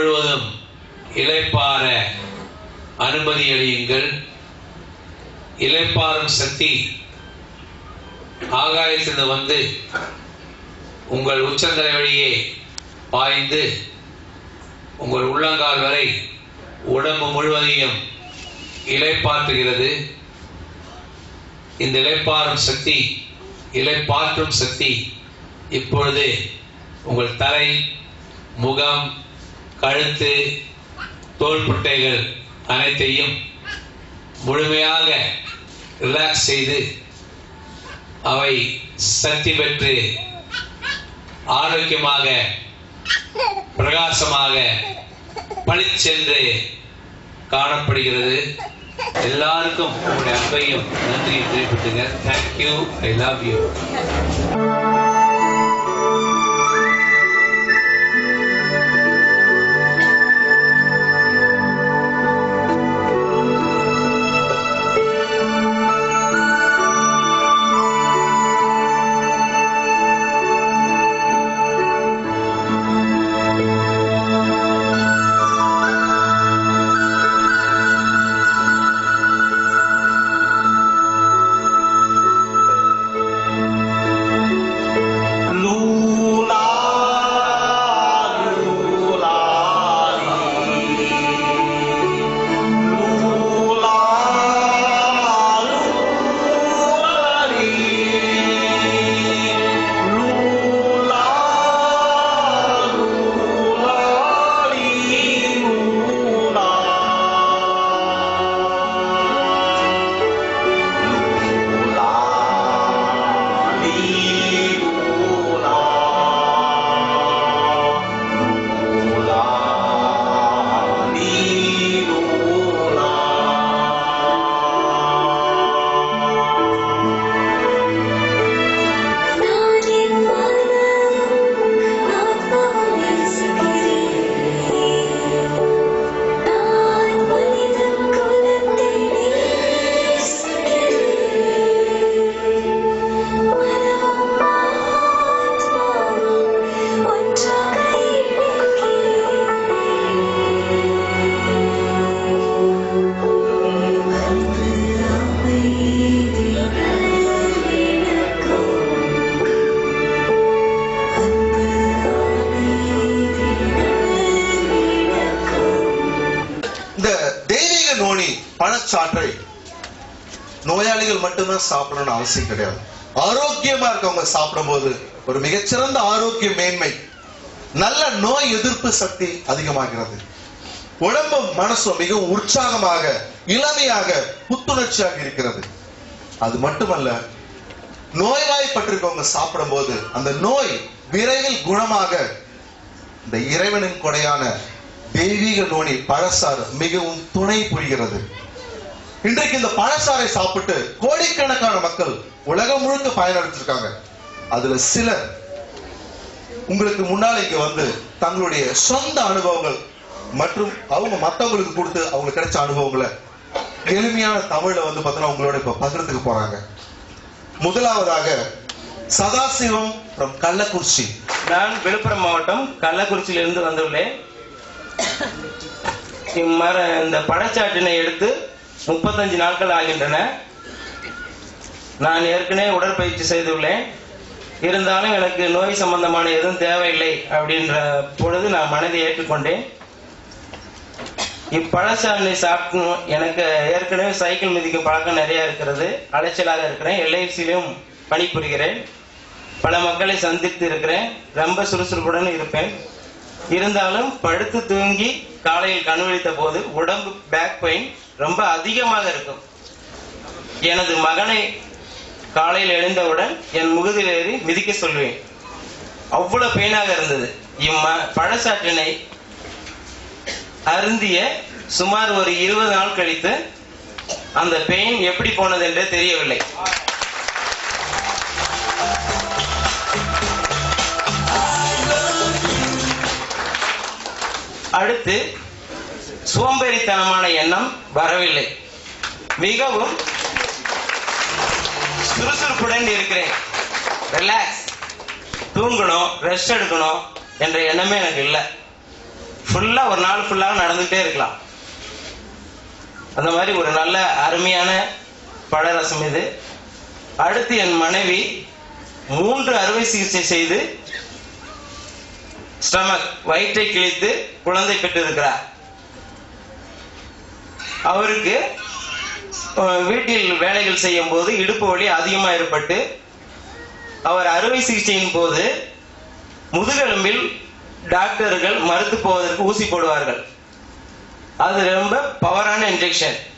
முழுவதும் இளைப்பாற அனுமதி அளியுங்கள் இளைப்பாறும் சக்தி ஆகாயத்திலிருந்து வந்து உங்கள் உச்சந்தலை வழியே பாய்ந்து உங்கள் உள்ளங்கால் வரை உடம்பு முழுவதையும் இலைப்பாற்றுகிறது இந்த இலைப்பாறும் சக்தி இலைப்பாற்றும் சக்தி இப்பொழுது உங்கள் தலை முகம் கழுத்து தோள்பட்டைகள் அனைத்தையும் முழுமையாக ரிலாக்ஸ் செய்து அவை சக்தி பெற்று ஆரோக்கியமாக பிரகாசமாக பளிச்சென்று காணப்படுகிறது எல்லாருக்கும் உங்களுடைய அன்பையும் நன்றியும் தெரிவித்துங்க தேங்க்யூ ஐ லவ் யூ லூலா லூலாலி லூலா லூலாலி லூலா லூலாலி லூலா நானே மனம் ஆத்மாவும் நேசிக்கிறேன் நான் மனிதன் குலத்தை நேசிக்கிறேன் மனமும் ஆத்மாவும் ஒன்றாக இணைக்கிறேன் அன்பு அமைதி நல்லிணக்கம் அன்பு அமைதி நல்லிணக்கம் இந்த தெய்வீக நோனி பழச்சாற்றை நோயாளிகள் மட்டும்தான் சாப்பிடணும்னு அவசியம் கிடையாது ஆரோக்கியமா இருக்கவங்க சாப்பிடும்போது ஒரு மிகச்சிறந்த ஆரோக்கிய மேன்மை நல்ல நோய் எதிர்ப்பு சக்தி அதிகமாகிறது உடம்பும் மனசும் மிகவும் உற்சாகமாக இளமையாக புத்துணர்ச்சியாக இருக்கிறது அது மட்டுமல்ல நோய்வாய்ப்பட்டிருக்கவங்க சாப்பிடும்போது அந்த நோய் விரைவில் குணமாக இந்த இறைவனின் கொடையான தெய்வீக நோனி பழசாறு மிகவும் துணை புரிகிறது இன்றைக்கு இந்த பழசாறை சாப்பிட்டு கோடிக்கணக்கான மக்கள் உலகம் முழுக்க பயனடைச்சிருக்காங்க அதுல சிலர் உங்களுக்கு முன்னால இங்க வந்து தங்களுடைய சொந்த அனுபவங்கள் மற்றும் அவங்க மத்தவங்களுக்கு கொடுத்து அவங்களுக்கு கிடைச்ச அனுபவங்களை எளிமையான தமிழ்ல வந்து பார்த்தீங்கன்னா உங்களோட இப்ப பகிர்ந்துக்க போறாங்க முதலாவதாக சதாசிவம் from கள்ளக்குறிச்சி நான் விழுப்புரம் மாவட்டம் கள்ளக்குறிச்சியிலிருந்து வந்துள்ளேன் இம்மர இந்த படச்சாட்டினை எடுத்து முப்பத்தஞ்சு நாட்கள் ஆகின்றன நான் ஏற்கனவே உடற்பயிற்சி செய்துள்ளேன் இருந்தாலும் எனக்கு நோய் சம்பந்தமான எதுவும் தேவையில்லை அப்படின்ற பொழுது நான் மனதை ஏற்றுக்கொண்டேன் இப்பழச்சாலை சாப்பிடணும் எனக்கு ஏற்கனவே சைக்கிள் மிதிக்கும் பழக்கம் நிறைய இருக்கிறது அலைச்சலாக இருக்கிறேன் எல்ஐசியிலும் பணிபுரிகிறேன் பல மக்களை சந்தித்து இருக்கிறேன் ரொம்ப சுறுசுறுப்புடன் இருப்பேன் இருந்தாலும் படுத்து தூங்கி காலையில் கண்விழித்த போது உடம்பு பேக் பெயின் ரொம்ப அதிகமாக இருக்கும் எனது மகனை காலையில் எழுந்தவுடன் என் முதுகில் ஏறி மிதிக்க சொல்வேன் அவ்வளவு பெயினாக இருந்தது இம்ம பழச்சாற்றினை அருந்திய சுமார் ஒரு இருபது நாள் கழித்து அந்த பெயின் எப்படி போனது என்றே தெரியவில்லை அடுத்து சோம்பேறித்தனமான எண்ணம் வரவில்லை மிகவும் சுறுசுறுப்புடன் இருக்கிறேன் ரிலாக்ஸ் தூங்கணும் ரெஸ்ட் எடுக்கணும் என்ற எண்ணமே எனக்கு இல்லை ஃபுல்லா ஒரு நாள் ஃபுல்லாக நடந்துகிட்டே இருக்கலாம் அந்த மாதிரி ஒரு நல்ல அருமையான பழரசம் இது அடுத்து என் மனைவி மூன்று அறுவை சிகிச்சை செய்து ஸ்டமக் வயிற்றை கிழித்து குழந்தை பெற்றிருக்கிறார் அவருக்கு அஹ், வீட்டில் வேலைகள் செய்யும் போது இடுப்பு வலி அதிகமாக ஏற்பட்டு அவர் அறுவை சிகிச்சையின் போது முதுகெலும்பில் டாக்டர்கள் மறுத்து போவதற்கு ஊசி போடுவார்கள் அது ரொம்ப பவரான இன்ஜெக்ஷன்